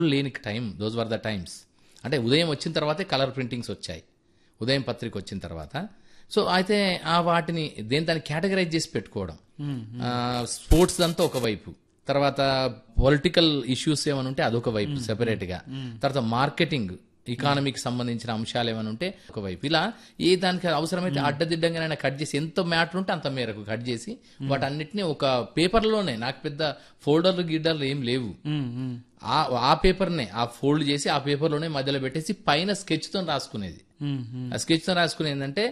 లేని time those were the times అంటే ఉదయం వచ్చిన తర్వాతే కలర్ ప్రింటింగ్స్ వచ్చాయి ఉదయం పత్రిక వచ్చిన తర్వాత సో అయితే ఆ వాటిని దేని దాన్ని కేటగరైజ్ చేసి పెట్టుకోవడం స్పోర్ట్స్ అంతా ఒకవైపు తర్వాత పొలిటికల్ ఇష్యూస్ ఏమైనా ఉంటే అదొక వైపు సెపరేట్ గా తర్వాత మార్కెటింగ్ ఇకానమీకి సంబంధించిన అంశాలు ఏమైనా ఉంటే ఒకవైపు ఇలా ఏ దానికి అవసరమైతే అడ్డదిడ్డంగా కట్ చేసి ఎంత మ్యాటర్ ఉంటే అంత మేరకు కట్ చేసి వాటన్నిటిని ఒక పేపర్లోనే నాకు పెద్ద ఫోల్డర్లు గిడ్డర్లు ఏం లేవు ఆ ఆ పేపర్నే ఆ ఫోల్డ్ చేసి ఆ పేపర్లోనే మధ్యలో పెట్టేసి పైన స్కెచ్ తో రాసుకునేది ఆ స్కెచ్ తో రాసుకునేది ఏంటంటే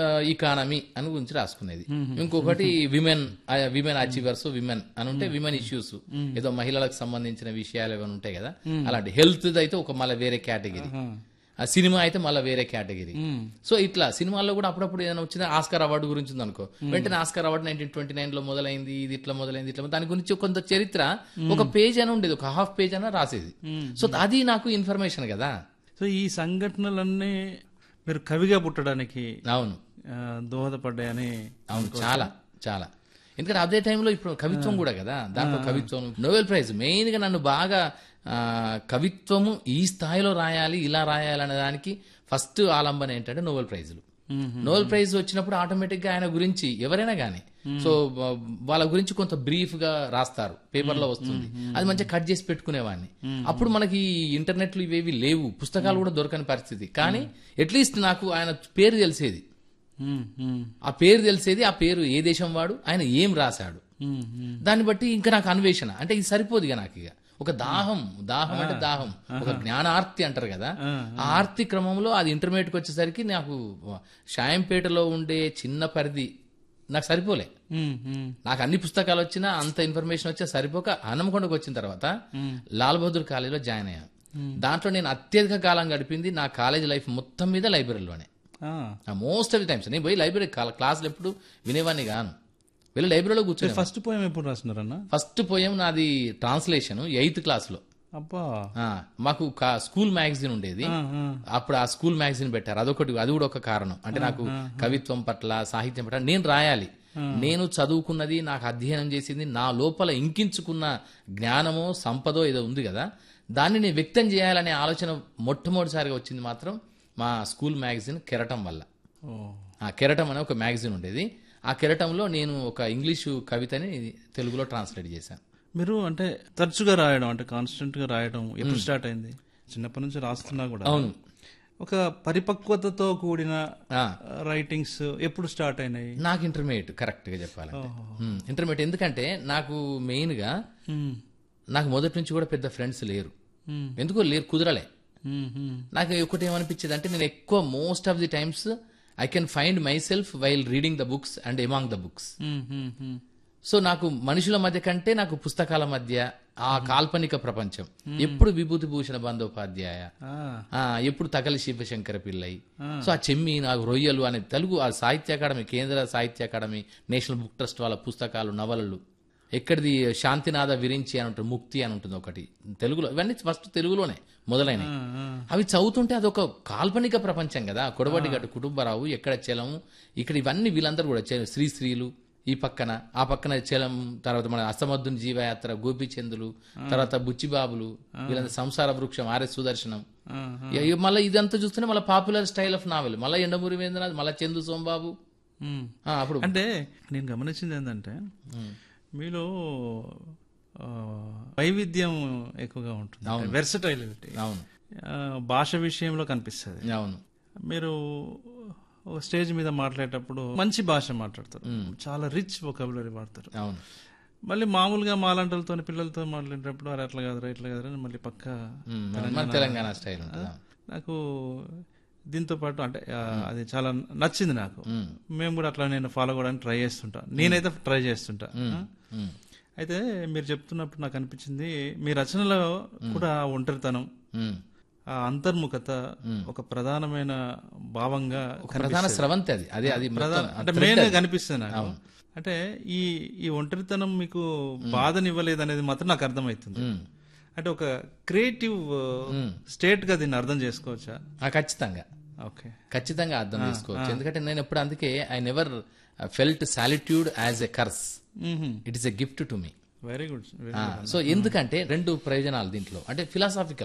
ఇకానమీ అని గురించి రాసుకునేది ఇంకొకటి విమెన్ విమెన్ అచీవర్స్ విమెన్ అని ఉంటే విమెన్ ఇష్యూస్ ఏదో మహిళలకు సంబంధించిన విషయాలు ఏమైనా ఉంటాయి కదా అలాంటి హెల్త్ అయితే ఒక మళ్ళీ వేరే కేటగిరీ ఆ సినిమా అయితే మళ్ళీ వేరే కేటగిరీ సో ఇట్లా సినిమాల్లో కూడా అప్పుడప్పుడు ఏదైనా వచ్చిన ఆస్కార్ అవార్డు గురించి ఉంది అనుకో వెంటనే Oscar award nineteen twenty nine లో మొదలైంది ఇది ఇట్లా మొదలైంది ఇట్లా దాని గురించి కొంత చరిత్ర ఒక పేజ్ అని ఉండేది ఒక హాఫ్ పేజ్ అని రాసేది సో అది నాకు ఇన్ఫర్మేషన్ కదా సో ఈ సంఘటనలన్నీ మీరు కవిగా పుట్టడానికి అవును ఆ, దోహదపడ్డాయని అవును చాలా చాలా ఎందుకంటే అదే టైంలో ఇప్పుడు కవిత్వం కూడా కదా దాంట్లో కవిత్వం నోబెల్ ప్రైజ్ మెయిన్ గా నన్ను బాగా ఆ, కవిత్వము ఈ స్థాయిలో రాయాలి ఇలా రాయాలి అనే దానికి ఫస్ట్ ఆలంబన ఏంటంటే నోబెల్ ప్రైజులు నోబెల్ ప్రైజ్ వచ్చినప్పుడు ఆటోమేటిక్ గా ఆయన గురించి ఎవరైనా గానీ సో వా- వాళ్ళ గురించి కొంత బ్రీఫ్ గా రాస్తారు పేపర్ లో వస్తుంది అది మంచిగా కట్ చేసి పెట్టుకునేవాడిని అప్పుడు మనకి ఇంటర్నెట్లు ఇవేవి లేవు పుస్తకాలు కూడా దొరకని పరిస్థితి కానీ అట్లీస్ట్ నాకు ఆయన పేరు తెలిసేది ఉమ్, ఉమ్, ఆ పేరు తెలిసేది ఆ పేరు ఏ దేశం వాడు ఆయన ఏం రాశాడు ఉమ్, ఉమ్. దాన్ని బట్టి ఇంకా నాకు అన్వేషణ అంటే ఇది సరిపోదు ఇక నాకు ఇక ఒక దాహం దాహం అంటే దాహం ఒక జ్ఞానార్తి అంటారు కదా ఆ ఆర్తి క్రమంలో అది ఇంటర్మీడియట్కి వచ్చేసరికి నాకు షాయంపేటలో ఉండే చిన్న పరిధి నాకు సరిపోలే ఉమ్, ఉమ్. నాకు అన్ని పుస్తకాలు వచ్చినా అంత ఇన్ఫర్మేషన్ వచ్చా సరిపోక హనంకొండకు వచ్చిన తర్వాత లాల్ బహదూర్ కాలేజీలో జాయిన్ అయ్యాను దాంట్లో నేను అత్యధిక కాలం గడిపింది నా కాలేజ్ లైఫ్ మొత్తం మీద లైబ్రరీలోనే ఆ, మోస్ట్ ఆఫ్ ది టైమ్స్ నేను పోయి లైబ్రరీ క్లాసులు ఎప్పుడు వినేవాడిని గాను వెళ్ళి లైబ్రరీలో కూర్చొని ఫస్ట్ పోయం ఎప్పుడు రాస్తున్నారన్న ఫస్ట్ పోయం నాది ట్రాన్స్లేషన్ ఎయిత్ క్లాస్లో అబ్బా మాకు కా- స్కూల్ మ్యాగజైన్ ఉండేది ఆ, ఆ. అప్పుడు ఆ స్కూల్ మ్యాగజైన్ పెట్టారు అదొకటి అది కూడా ఒక కారణం అంటే నాకు కవిత్వం పట్ల సాహిత్యం పట్ల నేను రాయాలి నేను చదువుకున్నది నాకు అధ్యయనం చేసింది నా లోపల ఇంకించుకున్న జ్ఞానమో సంపదో ఏదో ఉంది కదా దాన్ని నేను వ్యక్తం చేయాలనే ఆలోచన మొట్టమొదటిసారిగా వచ్చింది మాత్రం మా స్కూల్ మ్యాగజైన్ కెరటం వల్ల ఓ ఆ కెరటం అనే ఒక మ్యాగజైన్ ఉండేది ఆ కెరటంలో నేను ఒక ఇంగ్లీషు కవితని తెలుగులో ట్రాన్స్లేట్ చేశాను మీరు అంటే తరచుగా రాయడం అంటే కాన్స్టెంట్ గా రాయడం ఎప్పుడు స్టార్ట్ అయింది చిన్నప్పటి నుంచి రాస్తున్నా కూడా అవును ఒక పరిపక్వతతో కూడిన ఆ. రైటింగ్స్ ఎప్పుడు స్టార్ట్ అయినాయి నాకు ఇంటర్మీడియట్ కరెక్ట్ గా చెప్పాలంటే ఉమ్, ఇంటర్మీడియట్ ఎందుకంటే నాకు మెయిన్ గా ఉమ్, నాకు మొదటి నుంచి కూడా పెద్ద ఫ్రెండ్స్ లేరు ఉమ్, ఎందుకో లేరు కుదరలే ఉమ్, ఉమ్, నాకు ఒకటి ఏమనిపించేది అంటే నేను ఎక్కువ most of the times I can find myself while reading the books and among the books um, um, um. So నాకు మనుషుల మధ్య కంటే నాకు పుస్తకాల మధ్య ఆ కాల్పనిక ప్రపంచం ఎప్పుడు విభూతి భూషణ బందోపాధ్యాయ ఆ, ఆ, ఎప్పుడు తగలి శివశంకర పిల్లై సో ఆ చెమ్మి నాకు రొయ్యలు అనే తెలుగు ఆ సాహిత్య అకాడమీ కేంద్ర సాహిత్య అకాడమీ నేషనల్ బుక్ ట్రస్ట్ వాళ్ళ పుస్తకాలు నవలలు ఎక్కడిది శాంతినాథ విరించి అని ఉంటుంది ముక్తి అని ఉంటుంది ఒకటి తెలుగులో ఇవన్నీ ఫస్ట్ తెలుగులోనే మొదలైనవి ఆ, ఆ. అవి చదువుతుంటే అదొక కాల్పనిక ప్రపంచం కదా కొడవటి గట్టు కుటుంబరావు ఎక్కడ చలం ఇక్కడ ఇవన్నీ వీళ్ళందరూ కూడా చే- శ్రీశ్రీలు ఈ పక్కన ఆ పక్కన చలం తర్వాత మన అసమద్దుని జీవయాత్ర గోపిచందులు తర్వాత బుచ్చిబాబులు వీళ్ళందరూ సంసార వృక్షం ఆర్ఎస్ సుదర్శనం ఆ, ఇక మళ్ళీ ఇదంతా చూస్తేనే మళ్ళీ పాపులర్ స్టైల్ ఆఫ్ నావెల్ మళ్ళీ ఎండమూరి వేంద్రనాథ్ మళ్ళీ చందు సోంబాబు ఉమ్. ఆ, అప్పుడు అంటే నేను గమనించింది ఏంటంటే మీలో ఆ, వైవిధ్యం ఎక్కువగా ఉంటుంది వెర్సటైలిటీ అవును భాష విషయంలో కనిపిస్తుంది అవును మీరు ఒక స్టేజ్ మీద మాట్లాడేటప్పుడు మంచి భాష మాట్లాడతారు చాలా రిచ్ వొకాబులరీ వాడతారు అవును మళ్ళీ మామూలుగా మాలాంటలతో పిల్లలతో మాట్లాడేటప్పుడు అరే అట్లా కాదురా ఇట్లా కాదురా అని మళ్ళీ పక్క ఉమ్, మన తెలంగాణ స్టైల్ ఉంటుంది నాకు దీంతో పాటు అంటే ఆ, అది చాలా నచ్చింది నాకు మేము కూడా అట్లా నేను ఫాలో అవ్వడానికి ట్రై చేస్తుంటా నేనైతే ట్రై చేస్తుంటా ఆ? ఉమ్, అయితే మీరు చెప్తున్నప్పుడు నాకు అనిపించింది మీ రచనలో కూడా ఆ ఒంటరితనం ఉమ్. ఆ అంతర్ముఖత ఒక ప్రధానమైన భావంగా ఒక ప్రధాన స్రవంతి అది అదే అది ప్రధాన మొత్తం అంటే మెయిన్ కనిపిస్తుంది నాకు అంటే ఈ ఈ ఒంటరితనం మీకు బాధనివ్వలేదు అనేది మాత్రం నాకు అర్థమవుతుంది ఉమ్. అంటే ఒక క్రియేటివ్ స్టేట్ గా దీన్ని అర్థం చేసుకోవచ్చా ఆ, ఖచ్చితంగా ఓకే ఖచ్చితంగా అర్థం చేసుకోవచ్చు ఎందుకంటే నేను ఎప్పుడు అందుకే I never felt solitude as a curse it is a gift to me very good so ఎందుకంటే రెండు ప్రయోజనాలు దీంట్లో అంటే ఫిలాసాఫికల్